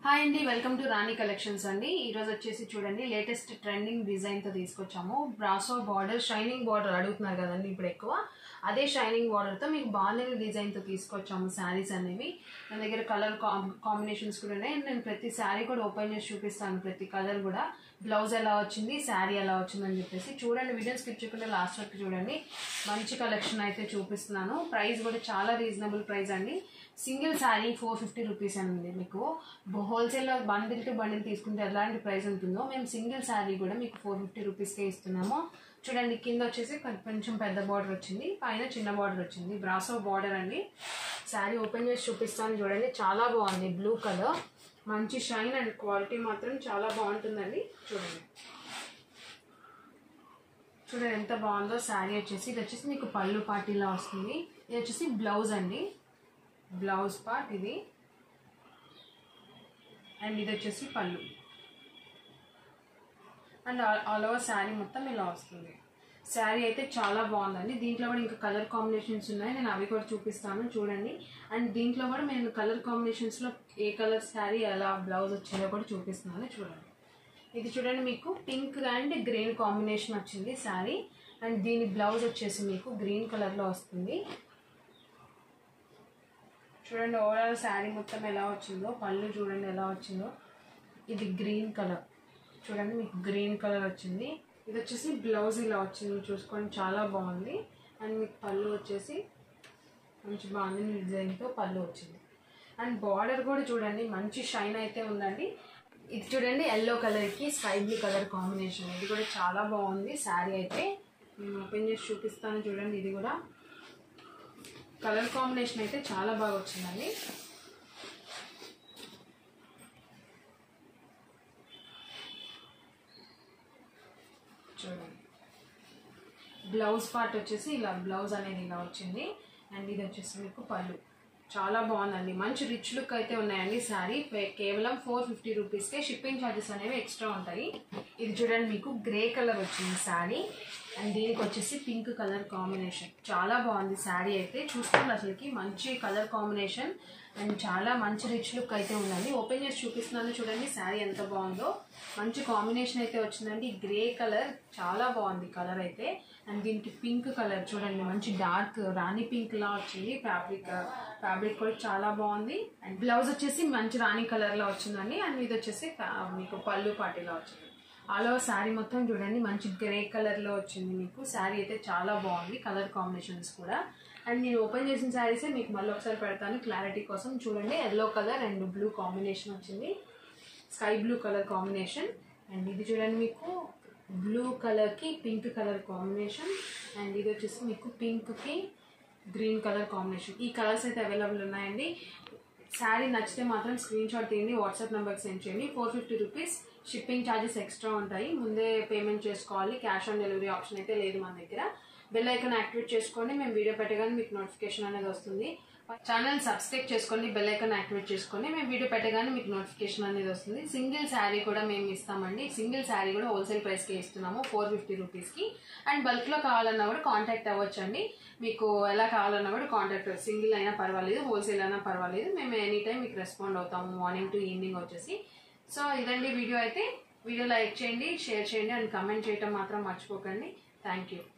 hi అండి welcome to Rani collections అండి ఈరోజు వచ్చేసి చూడండి లేటెస్ట్ ట్రెండింగ్ డిజైన్తో తీసుకొచ్చాము బ్రాసో బార్డర్ షైనింగ్ బార్డర్ అడుగుతున్నారు కదండి ఇప్పుడు ఎక్కువ అదే షైనింగ్ బార్డర్తో మీకు బాగాలేని డిజైన్తో తీసుకొచ్చాము శారీస్ అనేవి నా దగ్గర కలర్ కాంబినేషన్స్ కూడా ఉన్నాయి నేను ప్రతి శారీ కూడా ఓపెన్ చేసి చూపిస్తాను ప్రతి కలర్ కూడా బ్లౌజ్ ఎలా వచ్చింది శారీ ఎలా వచ్చిందని చెప్పేసి చూడండి వీడియో స్కిప్ చేయకుండా లాస్ట్ వరకు చూడండి మంచి కలెక్షన్ అయితే చూపిస్తున్నాను ప్రైస్ కూడా చాలా రీజనబుల్ ప్రైస్ అండి single sari four fifty rupees అండి మీకు హోల్సేల్లో బండిల్ టు బండిల్ తీసుకుంటే ఎలాంటి ప్రైస్ ఉంటుందో మేము సింగిల్ శారీ కూడా మీకు ఫోర్ ఫిఫ్టీ రూపీస్కే ఇస్తున్నాము చూడండి కింద వచ్చేసి కొంచెం పెద్ద బార్డర్ వచ్చింది పైన చిన్న బార్డర్ వచ్చింది బ్రాసో బార్డర్ అండి శారీ ఓపెన్ చేసి చూపిస్తాను చూడండి చాలా బాగుంది బ్లూ కలర్ మంచి షైన్ అండ్ క్వాలిటీ మాత్రం చాలా బాగుంటుందండి చూడండి చూడండి ఎంత బాగుందో శారీ వచ్చేసి ఇది వచ్చేసి మీకు పళ్ళు పార్టీలా వస్తుంది ఇది వచ్చేసి బ్లౌజ్ అండి బ్లౌజ్ పార్ట్ ఇది అండ్ ఇది వచ్చేసి పళ్ళు అండ్ ఆల్ ఓవర్ శారీ మొత్తం ఇలా వస్తుంది శారీ అయితే చాలా బాగుందండి దీంట్లో కూడా ఇంకా కలర్ కాంబినేషన్స్ ఉన్నాయి నేను అవి కూడా చూపిస్తాను చూడండి అండ్ దీంట్లో కూడా నేను కలర్ కాంబినేషన్స్లో ఏ కలర్ శారీ ఎలా బ్లౌజ్ వచ్చిందో కూడా చూపిస్తున్నాను చూడండి ఇది చూడండి మీకు పింక్ అండ్ గ్రీన్ కాంబినేషన్ వచ్చింది శారీ అండ్ దీని బ్లౌజ్ వచ్చేసి మీకు గ్రీన్ కలర్లో వస్తుంది చూడండి ఓవరాల్ శారీ మొత్తం ఎలా వచ్చిందో పళ్ళు చూడండి ఎలా వచ్చిందో ఇది గ్రీన్ కలర్ చూడండి మీకు గ్రీన్ కలర్ వచ్చింది ఇది వచ్చేసి బ్లౌజ్ ఇలా వచ్చింది చూసుకోండి చాలా బాగుంది అండ్ మీకు పళ్ళు వచ్చేసి మంచి బాగుంది డిజైన్తో పళ్ళు వచ్చింది అండ్ బార్డర్ కూడా చూడండి మంచి షైన్ అయితే ఉందండి ఇది చూడండి ఎల్లో కలర్కి స్కై బ్లూ కలర్ కాంబినేషన్ ఇది కూడా చాలా బాగుంది శారీ అయితే నేను ఓపెన్ చేసి చూపిస్తాను చూడండి ఇది కూడా కలర్ కాంబినేషన్ అయితే చాలా బాగా వచ్చిందండి చూడండి బ్లౌజ్ పార్ట్ వచ్చేసి ఇలా బ్లౌజ్ అనేది ఇలా వచ్చింది అండ్ ఇది వచ్చేసి మీకు పళ్ళు చాలా బాగుందండి మంచి రిచ్ లుక్ అయితే ఉన్నాయండి శారీ కేవలం ఫోర్ ఫిఫ్టీ రూపీస్కే షిప్పింగ్ ఛార్జెస్ అనేవి ఎక్స్ట్రా ఉంటాయి ఇది చూడండి మీకు గ్రే కలర్ వచ్చింది శారీ అండ్ దీనికి వచ్చేసి పింక్ కలర్ కాంబినేషన్ చాలా బాగుంది శారీ అయితే చూసుకోండి అసలుకి మంచి కలర్ కాంబినేషన్ అండ్ చాలా మంచి రిచ్ లుక్ అయితే ఉందండి ఓపెన్ చేసి చూపిస్తున్నాను చూడండి శారీ ఎంత బాగుందో మంచి కాంబినేషన్ అయితే వచ్చిందండి గ్రే కలర్ చాలా బాగుంది కలర్ అయితే అండ్ దీనికి పింక్ కలర్ చూడండి మంచి డార్క్ రాణి పింక్ లా వచ్చింది ఫ్యాబ్రిక్ ఫ్యాబ్రిక్ కూడా చాలా బాగుంది అండ్ బ్లౌజ్ వచ్చేసి మంచి రాణి కలర్ లో వచ్చిందండి అండ్ ఇది వచ్చేసి మీకు పళ్ళు పాటిలా వచ్చింది ఆల్ ఓవర్ శారీ మొత్తం చూడండి మంచి గ్రే కలర్లో వచ్చింది మీకు శారీ అయితే చాలా బాగుంది కలర్ కాంబినేషన్స్ కూడా అండ్ నేను ఓపెన్ చేసిన శారీసే మీకు మళ్ళీ ఒకసారి పెడతాను క్లారిటీ కోసం చూడండి yellow colour and blue combination వచ్చింది sky blue colour combination and ఇది చూడండి మీకు బ్లూ కలర్కి పింక్ కలర్ కాంబినేషన్ అండ్ ఇది వచ్చేసి మీకు పింక్కి గ్రీన్ కలర్ కాంబినేషన్ ఈ కలర్స్ అయితే అవైలబుల్ ఉన్నాయండి శారీ నచ్చితే మాత్రం స్క్రీన్ షాట్ తీయండి వాట్సాప్ నెంబర్కి సెండ్ చేయండి four fifty rupees shipping charges extra ఉంటాయి ముందే పేమెంట్ చేసుకోవాలి క్యాష్ ఆన్ డెలివరీ ఆప్షన్ అయితే లేదు మన దగ్గర బెల్ ఐకాన్ యాక్టివేట్ చేసుకోండి మేము వీడియో పెట్టగానే మీకు నోటిఫికేషన్ అనేది వస్తుంది ఛానల్ సబ్స్క్రైబ్ చేసుకోండి బెల్ ఐకాన్ యాక్టివేట్ చేసుకోండి మేము వీడియో పెట్టగానే మీకు నోటిఫికేషన్ అనేది వస్తుంది సింగిల్ శారీ కూడా మేము ఇస్తామండి సింగిల్ శారీ కూడా హోల్సేల్ ప్రైస్కి ఇస్తున్నాము ఫోర్ ఫిఫ్టీ రూపీస్కి అండ్ బల్క్లో కావాలన్నా కూడా కాంటాక్ట్ అవ్వచ్చండి మీకు ఎలా కావాలన్నా కూడా కాంటాక్ట్ సింగిల్ అయినా పర్వాలేదు హోల్సేల్ అయినా పర్వాలేదు మేము ఎనీ టైం మీకు రెస్పాండ్ అవుతాము మార్నింగ్ టు ఈవినింగ్ వచ్చేసి సో ఇదండి వీడియో అయితే వీడియో లైక్ చేయండి షేర్ చేయండి అండ్ కమెంట్ చేయటం మాత్రం మర్చిపోకండి థ్యాంక్ యూ